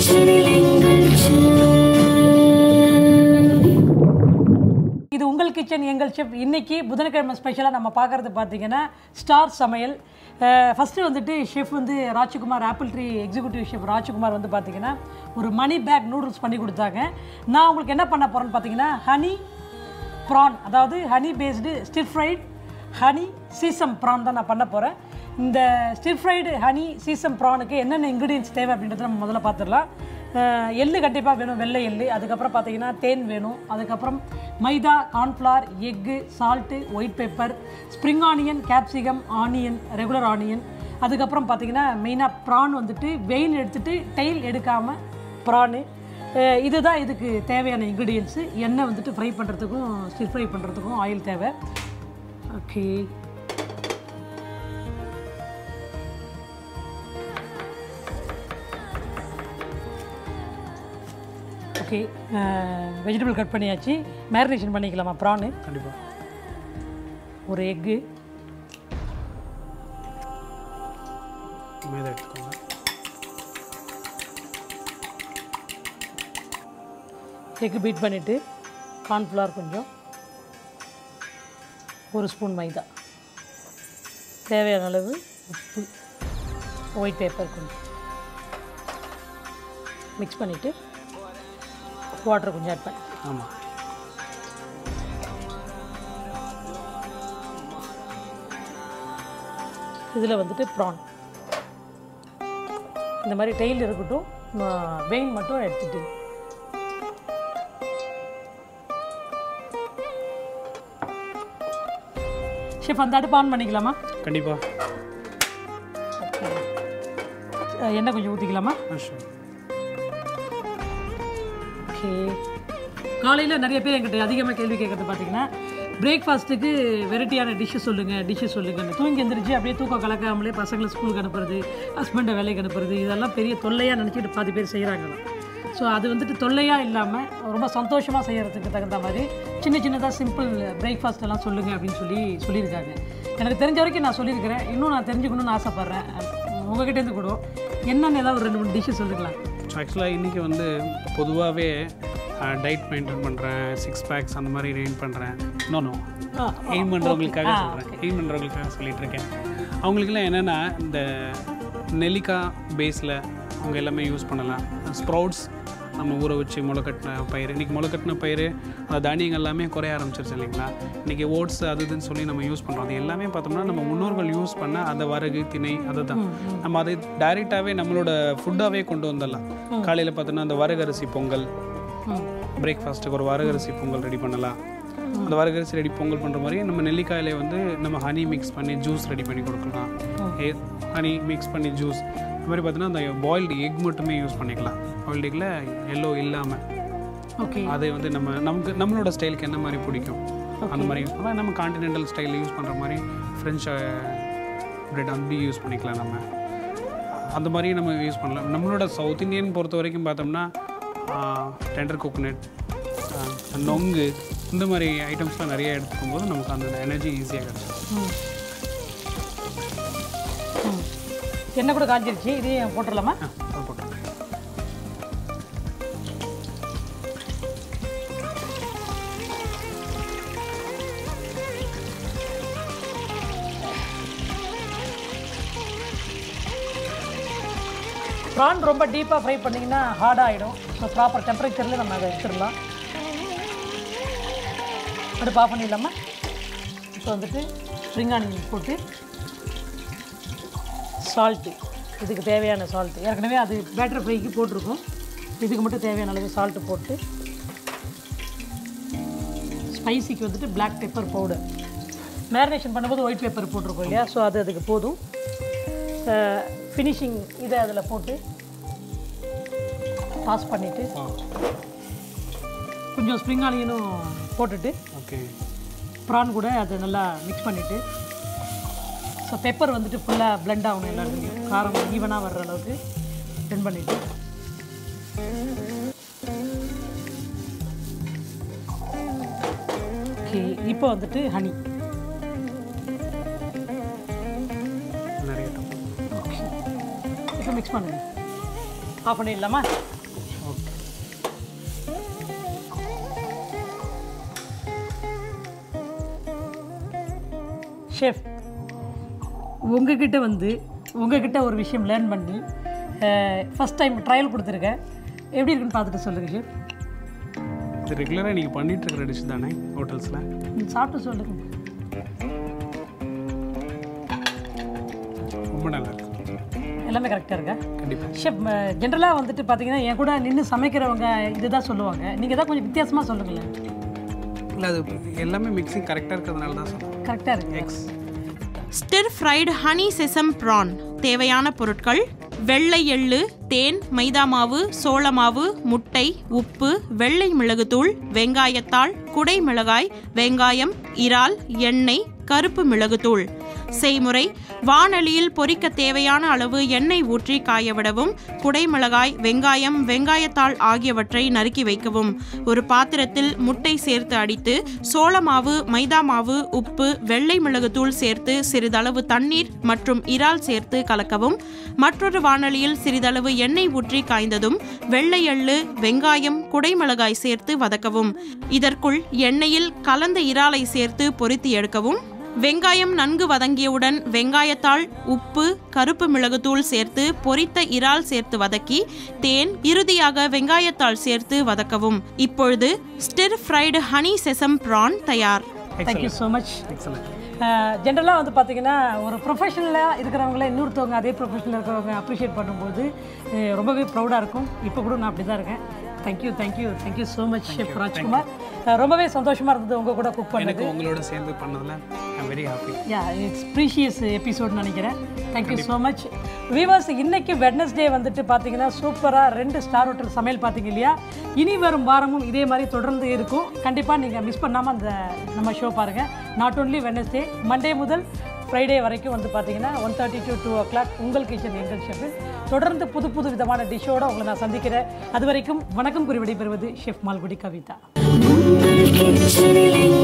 கிச்சனில் எங்கள் செஃப் இது உங்கள் கிச்சன் எங்கள் செஃப் இன்னைக்கு புதன்கிழமை ஸ்பெஷலாக நம்ம பார்க்குறது பார்த்தீங்கன்னா ஸ்டார் சமையல் ஃபஸ்ட்டு வந்துட்டு ஷெஃப் வந்து Rajkumar apple tree executive chef Rajkumar வந்து பார்த்தீங்கன்னா ஒரு மணி பேக் நூடுல்ஸ் பண்ணி கொடுத்தாங்க நான் உங்களுக்கு என்ன பண்ண போகிறேன்னு பார்த்தீங்கன்னா ஹனி ப்ரான் அதாவது honey based stir fried honey sesame prawn தான் நான் பண்ண போகிறேன் இந்த ஸ்டிர் ஃப்ரைடு ஹனி சீசம் ப்ரானுக்கு என்னென்ன இன்க்ரீடியன்ஸ் தேவை அப்படின்றத நம்ம முதல்ல பார்த்துடலாம் அஹ் எள்ளு கண்டிப்பாக வேணும் வெள்ளை எள்ளு அதுக்கப்புறம் பார்த்தீங்கன்னா தேன் வேணும் அதுக்கப்புறம் maida cornflour egg salt white pepper spring onion capsicum onion regular onion அதுக்கப்புறம் பார்த்தீங்கன்னா மெயினாக ப்ரான் வந்துட்டு வெயில் எடுத்துட்டு டெயில் எடுக்காமல் ப்ரானு இதுதான் இதுக்கு தேவையான இன்க்ரீடியன்ஸு எண்ணெய் வந்துட்டு ஃப்ரை பண்ணுறதுக்கும் ஸ்டிர் ஃப்ரை பண்ணுறதுக்கும் ஆயில் தேவை ஓகே ஓகே வெஜிடபிள் கட் பண்ணியாச்சு மேரினேஷன் பண்ணிக்கலாமா ப்ரானு கண்டிப்பாக ஒரு எக்கு மைதா எடுத்துக்கோங்க எக்கு பீட் பண்ணிவிட்டு கார்ன்ஃப்ளவர் கொஞ்சம் ஒரு ஸ்பூன் மைதா தேவையான அளவு உப்பு ஒயிட் பேப்பர் கொஞ்சம் மிக்ஸ் பண்ணிவிட்டு வாட்டர் கொஞ்சம் ஆட் பண்ணி ஆமாம் இதில் வந்துட்டு ப்ரான் இந்த மாதிரி டெய்ல் இருக்கட்டும் வெயின் மட்டும் எடுத்துட்டு ஷெஃப் அந்த அடுப்பு ஆன் பண்ணிக்கலாமா கண்டிப்பாக அஹ் எண்ணெய் கொஞ்சம் ஊற்றிக்கலாமா ஷூர் ஓகே காலையில் நிறைய பேர் என்கிட்ட அதிகமாக கேள்வி கேட்குறது பார்த்தீங்கன்னா பிரேக்ஃபாஸ்ட்டுக்கு வெரைட்டியான டிஷ்ஷு சொல்லுங்கள் டிஷ்ஷு சொல்லுங்கன்னு தூங்கி எந்திரிச்சு அப்படியே தூக்கம் கலக்காமலே பசங்களை ஸ்கூலுக்கு அனுப்புறது ஹஸ்பண்டை வேலைக்கு அனுப்புறது இதெல்லாம் பெரிய தொல்லையாக நினச்சிட்டு பாதி பேர் செய்கிறாங்க ஸோ அது வந்துட்டு தொல்லையாக இல்லாமல் ரொம்ப சந்தோஷமாக செய்கிறதுக்கு தகுந்த மாதிரி சின்ன சின்னதாக சிம்பிள் பிரேக்ஃபாஸ்ட் எல்லாம் சொல்லுங்கள் அப்படின்னு சொல்லி சொல்லியிருக்காங்க எனக்கு தெரிஞ்ச வரைக்கும் நான் சொல்லியிருக்கிறேன் இன்னும் நான் தெரிஞ்சுக்கணும்னு ஆசைப்பட்றேன் உங்ககிட்டேருந்து கூட என்னென்ன ஏதாவது ஒரு ரெண்டு மூணு டிஷ்ஷு சொல்லுங்களேன் ஸோ ஆக்சுவலாக இன்றைக்கி வந்து பொதுவாகவே டயட் மெயின்டைன் பண்ணுறேன் சிக்ஸ் பேக்ஸ் அந்த மாதிரி ரெயின் பண்ணுறேன் இன்னொன்று எய்ம் பண்ணுறவங்களுக்காக சொல்கிறேன் எய்ம் பண்ணுறவங்களுக்காக சொல்லிட்டு இருக்கேன் அவங்களுக்குலாம் என்னென்னா இந்த நெல்லிக்காய் பேஸில் அவங்க எல்லாமே யூஸ் பண்ணலாம் ஸ்ப்ரவுட்ஸ் நம்ம ஊற வச்சு முளைக்கட்டின பயிர் இன்றைக்கி முளைக்கட்டின பயிர் அந்த தானியங்கள் எல்லாமே குறைய ஆரம்பிச்சிருச்சு இல்லைங்களா இன்றைக்கி ஓட்ஸ் அது இதுன்னு சொல்லி நம்ம யூஸ் பண்ணுறோம் அது எல்லாமே பார்த்தோம்னா நம்ம முன்னோர்கள் யூஸ் பண்ண அந்த வரகு திணை அதுதான் நம்ம அதை டைரெக்டாகவே நம்மளோட ஃபுட்டாகவே கொண்டு வந்துடலாம் காலையில் பார்த்தோன்னா அந்த வரகரிசி பொங்கல் பிரேக்ஃபாஸ்ட்டுக்கு ஒரு வரகரிசி பொங்கல் ரெடி பண்ணலாம் அந்த வரகரிசி ரெடி பொங்கல் பண்ணுற மாதிரி நம்ம நெல்லிக்காயில வந்து நம்ம ஹனி மிக்ஸ் பண்ணி ஜூஸ் ரெடி பண்ணி கொடுக்கலாம் ஹனி மிக்ஸ் பண்ணி ஜூஸ் அது மாதிரி பார்த்தீங்கன்னா அந்த பாயில்டு எக் மட்டுமே யூஸ் பண்ணிக்கலாம் பாயில்டு எக்கில் எல்லோ இல்லாமல் ஓகே அதை வந்து நம்ம நமக்கு நம்மளோட ஸ்டைலுக்கு என்ன மாதிரி பிடிக்கும் அந்த மாதிரி யூஸ் பண்ணலாம் நம்ம கான்டினென்டல் ஸ்டைலில் யூஸ் பண்ணுற மாதிரி ஃப்ரெஞ்ச் பிரெட் அப்படி யூஸ் பண்ணிக்கலாம் நம்ம அந்த மாதிரி நம்ம யூஸ் பண்ணலாம் நம்மளோட சவுத் இந்தியன் பொறுத்த வரைக்கும் பார்த்தோம்னா டெண்டர் கோகோனட் நொங்கு இந்த மாதிரி ஐட்டம்ஸ்லாம் நிறைய எடுத்துக்கும் போது நமக்கு அந்த எனர்ஜி ஈஸியாக கிடச்சிடும் ம் ம் எண்ணெய் கூட காஞ்சிருச்சு இதையும் போட்டுடலாமா அது போட்டு ப்ரான் ரொம்ப டீப்பாக ஃப்ரை பண்ணிங்கன்னா ஹார்ட் ஆகிடும் ஸோ ப்ராப்பர் டெம்பரேச்சரில் நம்ம அதை எடுத்துடலாம் அடுப்பு ஆஃப் பண்ணிடலாமா இப்போ வந்துட்டு ஸ்ப்ரிங் ஆனியன் போட்டு சால்ட்டு இதுக்கு தேவையான சால்ட்டு ஏற்கனவே அது பேட்டர் ஃப்ரைக்கு போட்டிருக்கோம் இதுக்கு மட்டும் தேவையான அளவு சால்ட்டு போட்டு ஸ்பைசிக்கு வந்துட்டு Black பெப்பர் பவுடர் மேரினேஷன் பண்ணும்போது ஒயிட் பெப்பர் போட்டிருக்கோம் இல்லையா ஸோ அது அதுக்கு போதும் ஃபினிஷிங் இதை அதில் போட்டு டாஸ் பண்ணிவிட்டு கொஞ்சம் ஸ்ப்ரிங் ஆனியனும் போட்டுட்டு ஓகே ப்ரான் கூட அதை நல்லா மிக்ஸ் பண்ணிவிட்டு ஸோ பெப்பர் வந்துட்டு ஃபுல்லாக blend ஆகணும் எல்லாருக்கும் காரம் ஈவனாக வர்ற அளவுக்கு blend பண்ணிவிட்டு ஓகே இப்போ வந்துட்டு ஹனி நிறைய ஓகே இப்போ மிக்ஸ் பண்ணுங்க ஆஃப் பண்ணிடலாமா ஓகே ஷெஃப் உங்ககிட்ட வந்து உங்ககிட்ட ஒரு விஷயம் லேர்ன் பண்ணி ஃபஸ்ட் டைம் ட்ரையல் கொடுத்துருக்கேன் எப்படி இருக்குன்னு பார்த்துட்டு சொல்லுங்கள் ஷெஃப் இது ரெகுலராக நீங்கள் பண்ணிட்டு இருக்கிற டிஷ் தானே ஹோட்டல்ஸில் சாப்பிட்டு சொல்லுங்கள் ரொம்ப நல்லா இருக்கு எல்லாமே கரெக்டாக இருக்கா கண்டிப்பாக ஷெஃப் ஜென்ரலாக வந்துட்டு பார்த்தீங்கன்னா என் கூட நின்று சமைக்கிறவங்க இதுதான் சொல்லுவாங்க நீங்கள் தான் கொஞ்சம் வித்தியாசமாக சொல்லுங்களேன் இல்லை அது எல்லாமே மிக்சிங் கரெக்டாக இருக்கிறதுனால தான் சொல்லுவேன் கரெக்டாக இருக்கு எக்ஸ் stir fried honey sesame prawn தேவையான பொருட்கள் வெள்ளை எள்ளு தேன் மைதா மாவு சோள மாவு முட்டை உப்பு வெள்ளை மிளகுத்தூள் வெங்காயத்தாள் குடை மிளகாய் வெங்காயம் இறால் எண்ணெய் கருப்பு மிளகுத்தூள் செய்முறை வாணலியில் பொரிக்க தேவையான அளவு எண்ணெய் ஊற்றி காயவிடவும் குடைமிளகாய் வெங்காயம் வெங்காயத்தாள் ஆகியவற்றை நறுக்கி வைக்கவும் ஒரு பாத்திரத்தில் முட்டை சேர்த்து அடித்து சோள மாவு மைதா மாவு உப்பு வெள்ளை மிளகுத்தூள் சேர்த்து சிறிதளவு தண்ணீர் மற்றும் இறால் சேர்த்து கலக்கவும் மற்றொரு வாணலியில் சிறிதளவு எண்ணெய் ஊற்றி காய்ந்ததும் வெள்ளை எள்ளு வெங்காயம் குடைமிளகாய் சேர்த்து வதக்கவும் இதற்குள் எண்ணெயில் கலந்த இறாலை சேர்த்து பொரித்து எடுக்கவும் வெங்காயம் நன்கு வதங்கியவுடன் வெங்காயத்தாள் உப்பு கருப்பு மிளகுத்தூள் சேர்த்து பொரித்த இறால் சேர்த்து வதக்கி தேன் இறுதியாக வெங்காயத்தாள் சேர்த்து வதக்கவும் இப்பொழுது stir fried honey sesame prawn தயார் தேங்க்யூ ஸோ மச் எக்ஸலண்ட் ஜென்ரலாக வந்து பார்த்தீங்கன்னா ஒரு ப்ரொஃபஷனலாக இருக்கிறவங்கள இன்னொருத்தவங்க அதே ப்ரொஃபஷனில் இருக்கிறவங்க அப்ரிஷியேட் பண்ணும்போது அஹ், ரொம்பவே ப்ரௌடாக இருக்கும் இப்போ கூட நான் அப்படி தான் இருக்கேன் thank you thank you thank you so much chef Rajkumar அஹ், ரொம்பவே சந்தோஷமாக இருந்தது உங்கள் கூட குக் பண்ணது எனக்கு உங்களோட சேர்ந்து பண்ணதில் I'm very happy yeah it's precious episode நினைக்கிறேன் தேங்க்யூ ஸோ மச் வீவர்ஸ் இன்னைக்கு வெட்னஸ்டே வந்துட்டு பார்த்தீங்கன்னா சூப்பராக ரெண்டு ஸ்டார் ஹோட்டல் சமையல் பார்த்தீங்க இல்லையா இனி வரும் வாரமும் இதே மாதிரி தொடர்ந்து இருக்கும் கண்டிப்பாக நீங்கள் மிஸ் பண்ணாமல் அந்த நம்ம ஷோ பாருங்கள் நாட் ஓன்லி வெட்னஸ்டே மண்டே முதல் ஃப்ரைடே வரைக்கும் வந்து பார்த்தீங்கன்னா one thirty to two o'clock உங்கள் கிச்சன் எங்கள் ஷெஃப் தொடர்ந்து புது புது விதமான டிஷ்ஷோட உங்களை நான் சந்திக்கிறேன் அது வரைக்கும் வணக்கம் கூறி விடைபெறுவது ஷெஃப் மால்குடி கவிதா உங்கள் கிச்சனில்